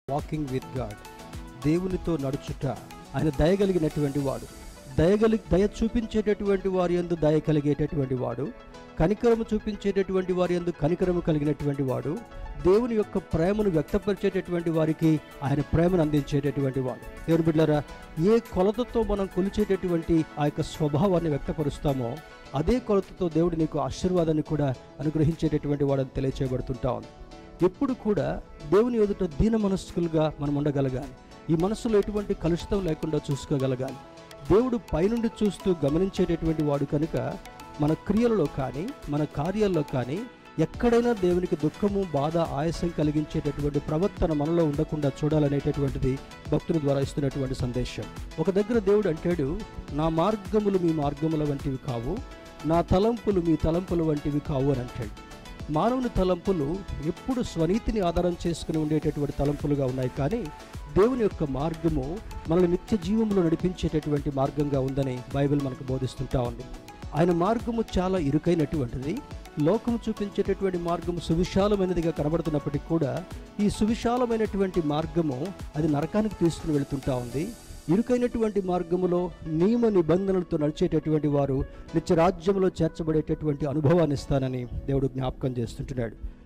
walking with God దేవునితో నడుచుట ఆయన దయగలిగినటువంటి వాడు దయగలి దయ చూపించేటటువంటి వారి యందు దయ కలిగేటటువంటి వాడు కనికరము చూపించేటటువంటి వారి యందు కనికరము కలిగినటువంటి వాడు దేవుని యొక్క ప్రేమను వ్యక్తపరిచేటటువంటి వారికి ఆయన ప్రేమను అందించేటటువంటి వాడు దేవుని బిడ్డారా ఏ కొలతతో మనం కొలిచేటటువంటి ఆ యొక్క స్వభావాన్ని వ్యక్తపరుస్తామో అదే కొలతతో దేవుడు నీకు ఆశీర్వాదాన్ని కూడా అనుగ్రహించేటటువంటి వాడని తెలియచేయబడుతుంటా ఉంది ఎప్పుడు కూడా దేవుని ఎదుట దీన మనస్కులుగా మనం ఉండగలగాలి ఈ మనసులో ఎటువంటి కలుషితం లేకుండా చూసుకోగలగాలి దేవుడు పైనుండి చూస్తూ గమనించేటటువంటి వాడు కనుక మన క్రియలలో కానీ మన కార్యాల్లో కానీ ఎక్కడైనా దేవునికి దుఃఖము బాధ ఆయాసం కలిగించేటటువంటి ప్రవర్తన మనలో ఉండకుండా చూడాలనేటటువంటిది భక్తుల ద్వారా ఇస్తున్నటువంటి సందేశం ఒక దగ్గర దేవుడు అంటాడు నా మార్గములు మీ మార్గముల వంటివి కావు నా తలంపులు మీ తలంపుల వంటివి కావు అని అంటాడు మానవుని తలంపులు ఎప్పుడు స్వనీతిని ఆధారం చేసుకుని ఉండేటటువంటి తలంపులుగా ఉన్నాయి కానీ దేవుని యొక్క మార్గము మనల్ని నిత్య జీవంలో నడిపించేటటువంటి మార్గంగా ఉందని బైబిల్ మనకు బోధిస్తుంటా ఉంది ఆయన మార్గము చాలా ఇరుకైనటువంటిది లోకము చూపించేటటువంటి మార్గము సువిశాలమైనదిగా కనబడుతున్నప్పటికీ కూడా ఈ సువిశాలమైనటువంటి మార్గము అది నరకానికి తీసుకుని వెళుతుంటా ఉంది ఇరుకైనటువంటి మార్గములో నియమ నిబంధనలతో నడిచేటటువంటి వారు నిత్య రాజ్యంలో చేర్చబడేటటువంటి అనుభవాన్ని ఇస్తానని దేవుడు జ్ఞాపకం చేస్తుంటున్నాడు